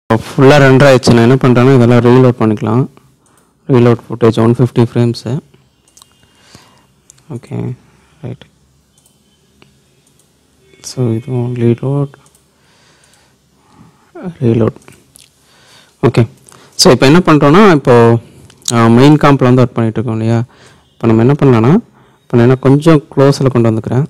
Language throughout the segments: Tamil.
ஃபுல்லாக ரெண்டர் ஆயிடுச்சு நான் என்ன பண்ணுறேன்னா இதெல்லாம் ரீலோட் பண்ணிக்கலாம் reload footage one fifty frames okay right so இதுவும் ரீலோட் ரீலோட் ஓகே ஸோ இப்போ என்ன பண்ணுறோன்னா இப்போது மெயின் காம்பில் வந்து ஒர்க் பண்ணிகிட்டு இருக்கோம் இல்லையா இப்போ நம்ம என்ன பண்ணலான்னா இப்போ நான் என்ன கொஞ்சம் க்ளோஸில் கொண்டு வந்துக்கிறேன்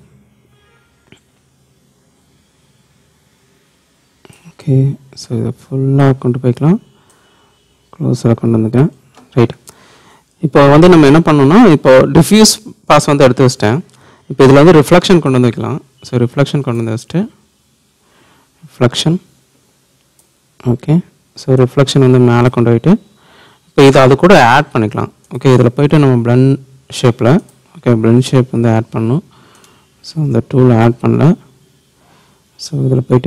ஓகே ஸோ இதை ஃபுல்லாக கொண்டு போய்க்கலாம் க்ளோஸில் கொண்டு வந்துக்கிறேன் ரைட் இப்போ வந்து நம்ம என்ன பண்ணோம்னா இப்போ டிஃப்யூஸ் பாஸ் வந்து எடுத்து வச்சிட்டேன் இப்போ இதில் வந்து ரிஃப்ளெக்ஷன் கொண்டு வந்து வைக்கலாம் ஸோ ரிஃப்ளெக்ஷன் கொண்டு வந்து வச்சுட்டு ரிஃப்ளெக்ஷன் ஓகே ஸோ ரிஃப்ளெக்ஷன் வந்து மேலே கொண்டு போயிட்டு இப்போ இதை அது கூட ஆட் பண்ணிக்கலாம் ஓகே இதில் போயிட்டு நம்ம பிளன் ஷேப்பில் ஓகே பிளன் ஷேப் வந்து ஆட் பண்ணணும் ஸோ இந்த டூல் ஆட் பண்ணல ஸோ இதில் போயிட்டு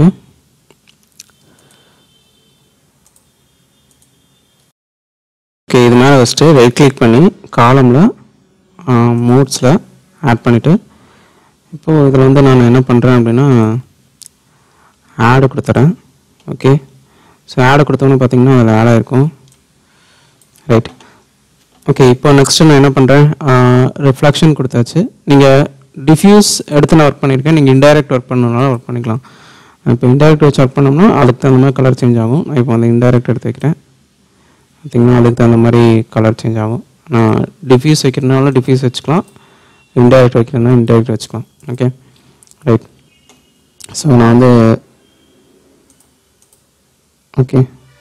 ஓகே இது மேலே வச்சுட்டு ரைட் கிளிக் பண்ணி காலமில் மோட்ஸில் ஆட் பண்ணிவிட்டு இப்போது இதில் வந்து நான் என்ன பண்ணுறேன் அப்படின்னா ஆடு கொடுத்துறேன் ஓகே ஸோ ஆடு கொடுத்தோன்னு பார்த்தீங்கன்னா அதில் ஆட் ஆயிருக்கும் ரைட் ஓகே இப்போ நெக்ஸ்ட்டு நான் என்ன பண்ணுறேன் ரிஃப்ளெக்ஷன் கொடுத்தாச்சு நீங்கள் டிஃப்யூஸ் எடுத்து நான் ஒர்க் பண்ணியிருக்கேன் நீங்கள் இன்டைரக்ட் ஒர்க் பண்ணணுனாலும் ஒர்க் பண்ணிக்கலாம் இப்போ இன்டைரக்ட் வச்சு ஒர்க் பண்ணோம்னா அதுக்கு தகுந்த மாதிரி கலர் சேஞ்ச் ஆகும் நான் இப்போ வந்து இன்டைரக்ட் எடுத்து வைக்கிறேன் பார்த்தீங்கன்னா அதுக்கு தகுந்த மாதிரி கலர் சேஞ்ச் ஆகும் நான் டிஃப்யூஸ் வைக்கிறதுனால டிஃப்யூஸ் வச்சுக்கலாம் இன்டைரக்ட் வைக்கிறதுனா இன்டைரக்ட் வச்சுக்கலாம் ஓகே ரைட் ஸோ நான் வந்து ஓகே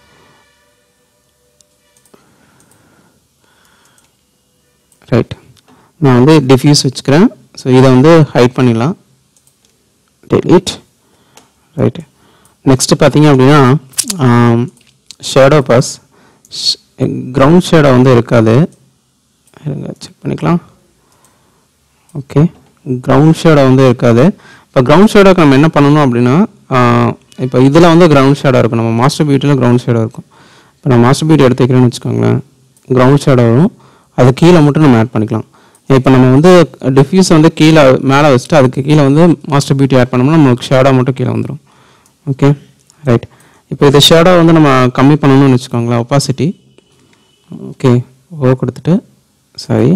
ரைட் நான் வந்து டிஃப்யூஸ் வச்சுக்கிறேன் ஸோ இதை வந்து ஹைட் பண்ணிடலாம் டெலிட் ரைட்டு நெக்ஸ்ட்டு பார்த்தீங்க அப்படின்னா ஷேடோ பாஸ் கிரவுண்ட் ஷேடோ வந்து இருக்காது இருங்க செக் பண்ணிக்கலாம் ஓகே கிரவுண்ட் ஷேடோ வந்து இருக்காது இப்போ கிரவுண்ட் ஷேடோக்கு நம்ம என்ன பண்ணணும் அப்படின்னா இப்போ இதில் வந்து கிரவுண்ட் ஷேடோ இருக்கும் நம்ம மாஸ்டர் பியூட்டியில் கிரவுண்ட் ஷேடோ இருக்கும் இப்போ நான் மாஸ்டர் பியூட்டி எடுத்து வைக்கிறேன்னு வச்சுக்கோங்களேன் கிரவுண்ட் ஷேடோ வரும் அது கீழே மட்டும் நம்ம ஆட் பண்ணிக்கலாம் இப்போ நம்ம வந்து டிஃப்யூஸ் வந்து கீழே மேலே வச்சுட்டு அதுக்கு கீழே வந்து மாஸ்டர் பியூட்டி ஆட் பண்ணோம்னா நம்மளுக்கு ஷேடோ மட்டும் கீழே வந்துடும் ஓகே ரைட் இப்போ இந்த ஷேடோ வந்து நம்ம கம்மி பண்ணணும்னு வச்சுக்கோங்களேன் ஒப்பாசிட்டி ஓகே ஓ கொடுத்துட்டு சாரி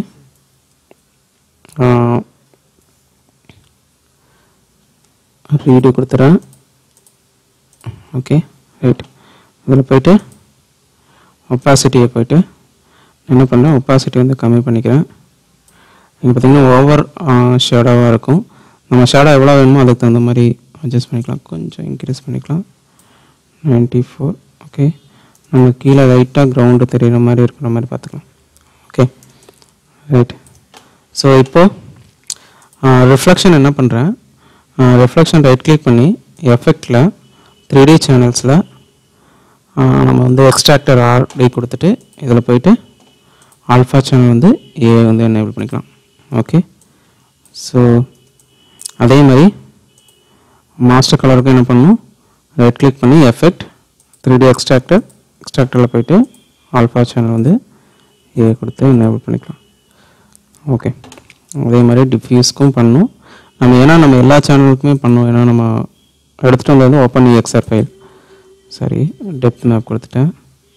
ரீடு கொடுத்துறேன் ஓகே ரைட் இதில் போயிட்டு ஒப்பாசிட்டியை போயிட்டு என்ன பண்ணேன் ஒப்பாசிட்டி வந்து கம்மி பண்ணிக்கிறேன் இங்கே பார்த்தீங்கன்னா ஓவர் ஷேடோவாக இருக்கும் நம்ம ஷேடோ எவ்வளோ வேணுமோ அதுக்கு தகுந்த மாதிரி அட்ஜஸ்ட் பண்ணிக்கலாம் கொஞ்சம் இன்க்ரீஸ் பண்ணிக்கலாம் நைன்ட்டி ஃபோர் ஓகே நம்ம கீழே லைட்டாக கிரவுண்டு தெரிகிற மாதிரி இருக்கிற மாதிரி பார்த்துக்கலாம் ஓகே ரைட் ஸோ இப்போது ரிஃப்ளெக்ஷன் என்ன பண்ணுறேன் ரிஃப்ளெக்ஷன் ரைட் கிளிக் பண்ணி எஃபெக்டில் த்ரீ டி சேனல்ஸில் நம்ம வந்து எக்ஸ்ட்ராக்டர் ஆர்டி கொடுத்துட்டு இதில் போயிட்டு ஆல்ஃபா சேனல் வந்து ஏ வந்து எனேபிள் பண்ணிக்கலாம் ஓகே ஸோ அதே மாதிரி மாஸ்டர் கலருக்கு என்ன பண்ணணும் ரைட் கிளிக் பண்ணி எஃபெக்ட் த்ரீ டி எக்ஸ்ட்ராக்டர் எக்ஸ்ட்ராக்டரில் போயிட்டு ஆல்ஃபா சேனல் வந்து ஏ கொடுத்து எனேபிள் பண்ணிக்கலாம் ஓகே அதே மாதிரி டிஃப்யூஸ்க்கும் பண்ணணும் நம்ம ஏன்னா நம்ம எல்லா சேனலுக்குமே பண்ணோம் ஏன்னா நம்ம எடுத்துகிட்டு வந்தது வந்து ஓப்பன் எக்ஸ்ஆர் ஃபைல் சரி டெப்த் மேப் கொடுத்துட்டேன்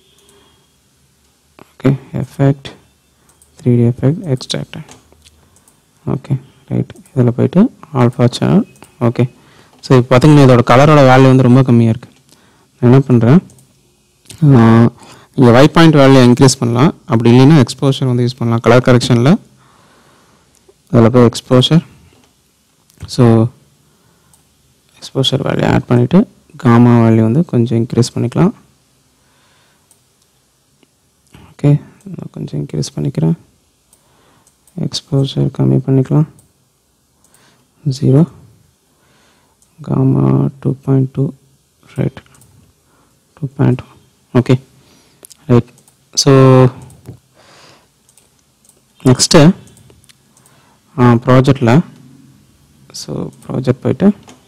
okay effect three D effect extractor okay right இதில் போயிட்டு ஆல்ஃபா சேனல் ஓகே ஸோ இப்போ பார்த்தீங்கன்னா இதோட கலரோட வேல்யூ வந்து ரொம்ப கம்மியாக இருக்குது நான் என்ன பண்ணுறேன் நீங்கள் ஒயிட் பாயிண்ட் வேல்யூ இன்க்ரீஸ் பண்ணலாம் அப்படி இல்லைன்னா எக்ஸ்போஷர் வந்து யூஸ் பண்ணலாம் கலர் கரெக்ஷனில் அதில் போய் exposure so exposure value add பண்ணிவிட்டு காமா வேல்யூ வந்து கொஞ்சம் இன்க்ரீஸ் பண்ணிக்கலாம் ஓகே நான் கொஞ்சம் இன்க்ரீஸ் பண்ணிக்கிறேன் எக்ஸ்போஷர் கம்மி பண்ணிக்கலாம் zero gamma two point two right two point okay right so next ப்ராஜெக்டில் ஸோ ப்ராஜெக்ட் போயிட்டு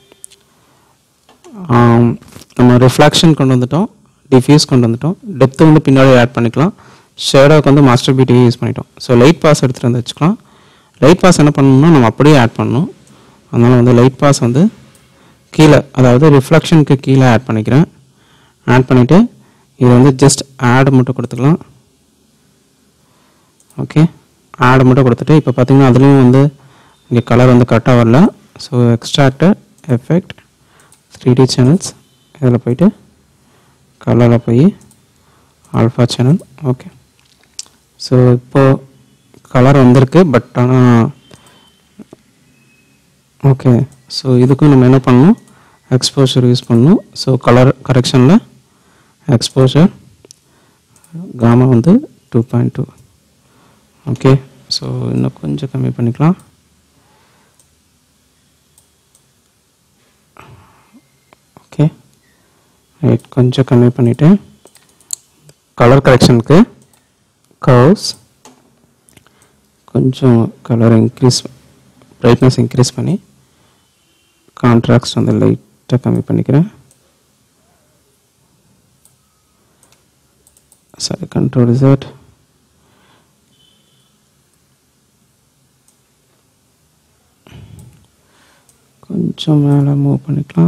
நம்ம ரிஃப்ளாக்ஷன் கொண்டு வந்துட்டோம் டிஃப்யூஸ் கொண்டு வந்துட்டோம் டெப்த்து வந்து பின்னாடி ஆட் பண்ணிக்கலாம் ஷேடோவுக்கு வந்து மாஸ்டர் பியூட்டி யூஸ் பண்ணிட்டோம் ஸோ லைட் பாஸ் எடுத்துகிட்டு வந்து வச்சுக்கலாம் லைட் பாஸ் என்ன பண்ணணும்னா நம்ம அப்படியே ஆட் பண்ணணும் அதனால் வந்து லைட் பாஸ் வந்து கீழே அதாவது ரிஃப்ளெக்ஷனுக்கு கீழே ஆட் பண்ணிக்கிறேன் ஆட் பண்ணிவிட்டு இது வந்து ஜஸ்ட் ஆட் மட்டும் கொடுத்துக்கலாம் ஓகே ஆட் மட்டும் கொடுத்துட்டு இப்போ பார்த்தீங்கன்னா அதுலேயும் வந்து இங்கே கலர் வந்து கரெக்டாக வரல so extractor effect three D channels இதில் போயிட்டு கலரில் போய் ஆல்ஃபா சேனல் ஓகே ஸோ இப்போது கலர் வந்திருக்கு பட் ஆனால் ஓகே ஸோ இதுக்கும் நம்ம என்ன பண்ணணும் எக்ஸ்போஷர் யூஸ் பண்ணணும் ஸோ கலர் கரெக்ஷனில் எக்ஸ்போஷர் காமா வந்து two point two okay so இன்னும் கொஞ்சம் கம்மி பண்ணிக்கலாம் ஓகே ரைட் கொஞ்சம் கம்மி பண்ணிவிட்டு கலர் கரெக்ஷனுக்கு கர்வ்ஸ் கொஞ்சம் கலர் இன்க்ரீஸ் பிரைட்னஸ் இன்க்ரீஸ் பண்ணி கான்ட்ராக்ட் வந்து லைட்டாக கம்மி பண்ணிக்கிறேன் சரி கண்ட்ரோல் ரிசர்ட் கொஞ்சம் மேலே மூவ் பண்ணிக்கலாம்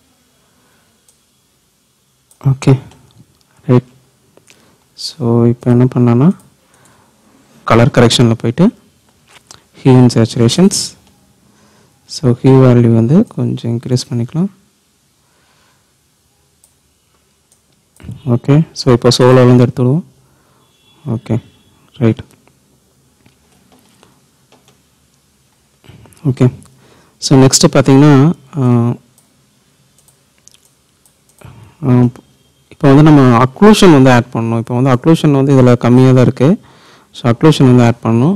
ஓகே ரைட் ஸோ இப்போ என்ன பண்ணலான்னா கலர் கரெக்ஷனில் போயிட்டு hue and saturations so hue value வந்து கொஞ்சம் இன்க்ரீஸ் பண்ணிக்கலாம் ஓகே ஸோ இப்போ சோலோலேருந்து எடுத்துடுவோம் okay right okay so next பார்த்தீங்கன்னா இப்போ வந்து நம்ம அக்ளூஷன் வந்து ஆட் பண்ணணும் இப்போ வந்து அக்ளூஷன் வந்து இதில் கம்மியாக தான் இருக்குது ஸோ அக்ளூஷன் வந்து ஆட் பண்ணணும்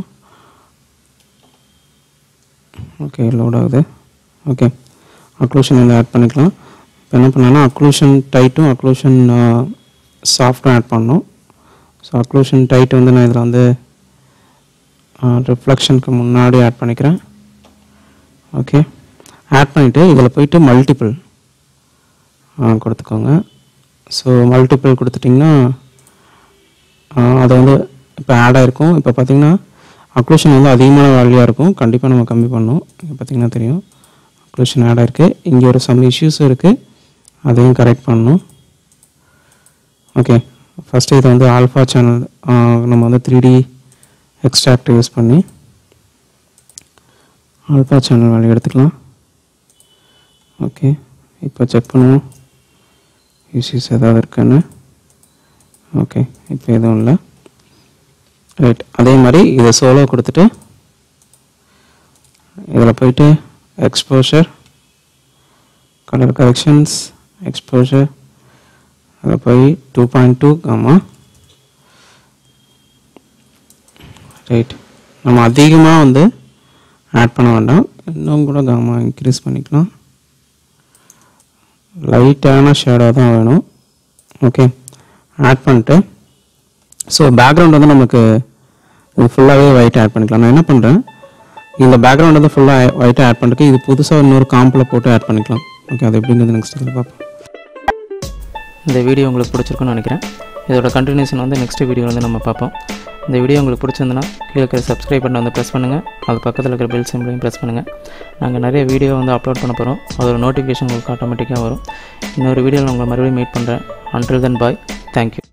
ஓகே லோட் ஆகுது ஓகே அக்ளூஷன் வந்து ஆட் பண்ணிக்கலாம் இப்போ என்ன பண்ணலாம்னா அக்ளூஷன் டைட்டும் அக்ளூஷன் சாஃப்ட்டும் ஆட் பண்ணணும் ஸோ அக்ளூஷன் டைட் வந்து நான் இதில் வந்து ரிஃப்ளெக்ஷனுக்கு முன்னாடி ஆட் பண்ணிக்கிறேன் ஓகே ஆட் பண்ணிவிட்டு இதில் போயிட்டு மல்டிபிள் கொடுத்துக்கோங்க ஸோ மல்டிபிள் கொடுத்துட்டிங்கன்னா அது வந்து இப்போ ஆட் ஆகிருக்கும் இப்போ பார்த்தீங்கன்னா அக்ளூஷன் வந்து அதிகமான வேல்யூவாக இருக்கும் கண்டிப்பாக நம்ம கம்மி பண்ணணும் இங்கே பார்த்தீங்கன்னா தெரியும் அக்ளூஷன் ஆட் ஆகிருக்கு இங்கே ஒரு சம் இஷ்யூஸும் இருக்குது அதையும் கரெக்ட் பண்ணணும் ஓகே ஃபஸ்ட்டு இதை வந்து ஆல்ஃபா சேனல் நம்ம வந்து த்ரீ டி எக்ஸ்ட்ராக்ட் யூஸ் பண்ணி ஆல்ஃபா சேனல் வேல்யூ எடுத்துக்கலாம் ஓகே இப்போ செக் பண்ணுவோம் இஷ்யூஸ் ஏதாவது இருக்குன்னு ஓகே இப்போ எதுவும் இல்லை ரைட் அதே மாதிரி இதை சோலோ கொடுத்துட்டு இதில் போயிட்டு எக்ஸ்போஷர் கலர் கரெக்ஷன்ஸ் எக்ஸ்போஷர் அதில் போய் டூ பாயிண்ட் டூ ஆமா ரைட் நம்ம அதிகமாக வந்து ஆட் பண்ண வேண்டாம் இன்னும் கூட காமா இன்க்ரீஸ் பண்ணிக்கலாம் லைட்டான ஷேடாக தான் வேணும் ஓகே ஆட் பண்ணிட்டு ஸோ பேக்ரவுண்ட் வந்து நமக்கு இது ஃபுல்லாகவே ஒயிட் ஆட் பண்ணிக்கலாம் நான் என்ன பண்ணுறேன் இந்த பேக்ரவுண்ட் வந்து ஃபுல்லாக ஒயிட்டாக ஆட் பண்ணுறதுக்கு இது புதுசாக இன்னொரு காம்பில் போட்டு ஆட் பண்ணிக்கலாம் ஓகே அது எப்படிங்கிறது நெக்ஸ்ட் இதில் பார்ப்போம் இந்த வீடியோ உங்களுக்கு பிடிச்சிருக்குன்னு நினைக்கிறேன் இதோட கண்டினியூஷன் வந்து நெக்ஸ்ட் வீடியோ வந்து நம்ம பார்ப்போம் இந்த வீடியோ உங்களுக்கு பிடிச்சிருந்துன்னா கீழே இருக்கிற சப்ஸ்கிரைப் பட்டன் வந்து ப்ரெஸ் பண்ணுங்கள் அது பக்கத்தில் இருக்கிற பெல் சிம்பிளையும் ப்ரெஸ் பண்ணுங்கள் நாங்கள் நிறைய வீடியோ வந்து அப்லோட் பண்ண போகிறோம் அதோட நோட்டிஃபிகேஷன் உங்களுக்கு ஆட்டோமேட்டிக்காக வரும் இன்னொரு வீடியோவில் உங்களை மறுபடியும் மீட் பண்ணுறேன் அன்டில் தென் பாய் தேங்க்யூ